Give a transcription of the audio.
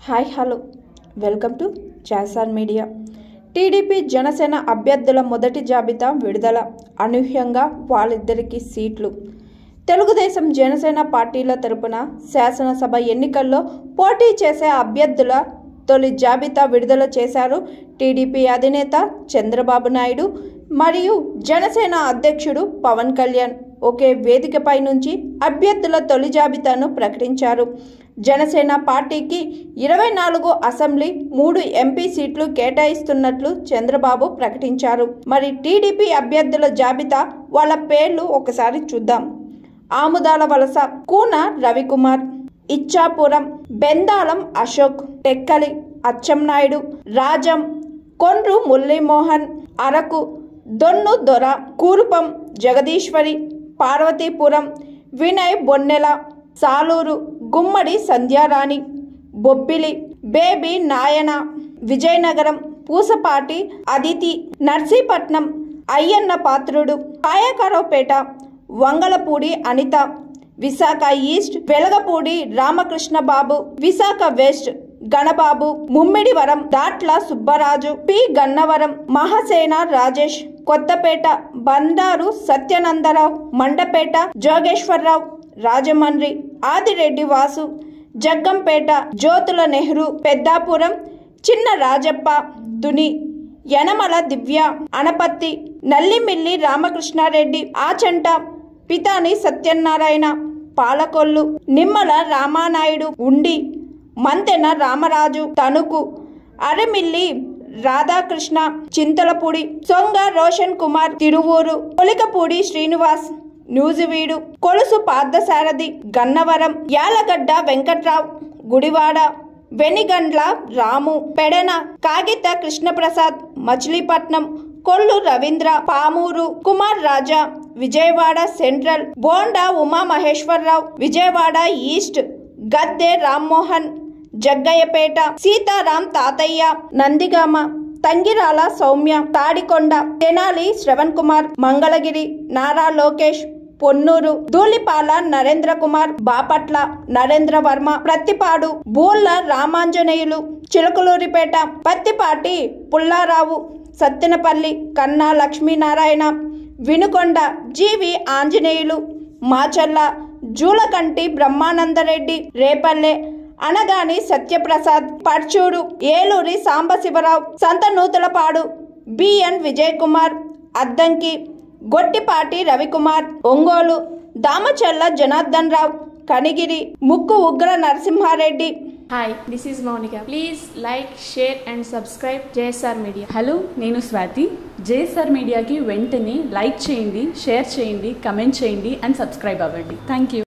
Hi hello welcome to జాసాన్ media TDP Janasena అభ్యర్థుల మొదటి జాబితా విడుదల అనూహ్యంగా వాళ్ళిద్దరికీ సీట్లు తెలుగుదేశం జనసేన పార్టీల తరపున శాసనసభ ఎన్నికల్లో పోటీ చేసే అభ్యర్థుల తొలి జాబితా విడుదల చేశారు టీడీపీ అధినేత చంద్రబాబు నాయుడు మరియు జనసేన అధ్యక్షుడు పవన్ కళ్యాణ్ ఒకే వేదికపై నుంచి అభ్యర్థుల తొలి జాబితాను ప్రకటించారు జనసేన పార్టీకి ఇరవై నాలుగు అసెంబ్లీ మూడు ఎంపీ సీట్లు కేటాయిస్తున్నట్లు చంద్రబాబు ప్రకటించారు మరి టీడీపీ అభ్యర్థుల జాబితా వాళ్ళ పేర్లు ఒకసారి చూద్దాం ఆముదాల వలస Koona Ravikumar Ichchapuram బెందాలం Ashok Tekkali Atchannaidu Rajam కొండ్రు Muralimohan Araku Donnu Dora Kurupam Jagadeeswari Parvathipuram Vinay Bonnela Saluru Gummadi Sandhyarani Bobbili Baby Nayana Vizianagaram Pusapati Aditi Narsipatnam Ayyanna Patrudu Kayakaraopeta Vangalapudi Anitha Visakha east Velagapudi Ramakrishna Babu Visakha west Ganababu Mummidivaram Datla Subbaraju P Gannavaram Mahasena Rajesh Kothapeta Bandaru Satyanandarao Mandapeta Jogeswararao Rajahmundry Adireddy Vasu Jaggampeta Jyothula Nehru Peddapuram Chinna Rajappa Tuni Yanamala దివ్య అనపత్తి నల్లిమిల్లి రామకృష్ణారెడ్డి ఆచంట పితాని సత్యనారాయణ పాలకొల్లు నిమ్మల రామానాయుడు ఉండి మంతెన రామరాజు తణుకు అరమిల్లి రాధాకృష్ణ చింతలపూడి సొంగ Roshan Kumar Tiruvuru Kolikapudi Srinivas Nuzvid Kolusu Parthasarathi Gannavaram Yalagadda Venkatrao Gudivada Venigandla Ramu Pedana Kagitha Krishnaprasad Machilipatnam Kollu Ravindra Pamuru Kumar Raja Vijayawada central Bonda Uma Maheswararao Vijayawada east Gadde Rammohan Jaggayyapeta Sitaram Tatayya Nandigama Tangirala Soumya Tadikonda Tenali Shravan Kumar Mangalagiri Nara Lokesh Ponnuru Dhulipala Narendra Kumar Bapatla Narendra Varma Prathipadu బూళ్ళ Ramanjaneyulu Chilakaluripet Pattipati Pullarao Sattenapalli Kanna Lakshminarayana Vinukonda G V Anjaneyulu Macherla Julakanti Brahmanandareddy Repalle Anagani Satyaprasad Parchur Eluri Sambasivarao Santhanuthalapadu B N Vijay Kumar Addanki Gottipati Ravikumar Ongole Damacharla Janardhan Rao Kanigiri Mukku Ugra Narasimhareddy Hi, this is Monica. Please like, share, and subscribe JSR Media. Hello నేను స్వాతి జేఎస్ఆర్ మీడియాకి వెంటనే లైక్ చేయండి షేర్ చేయండి కమెంట్ చేయండి అండ్ సబ్స్క్రైబ్ అవ్వండి థ్యాంక్ యూ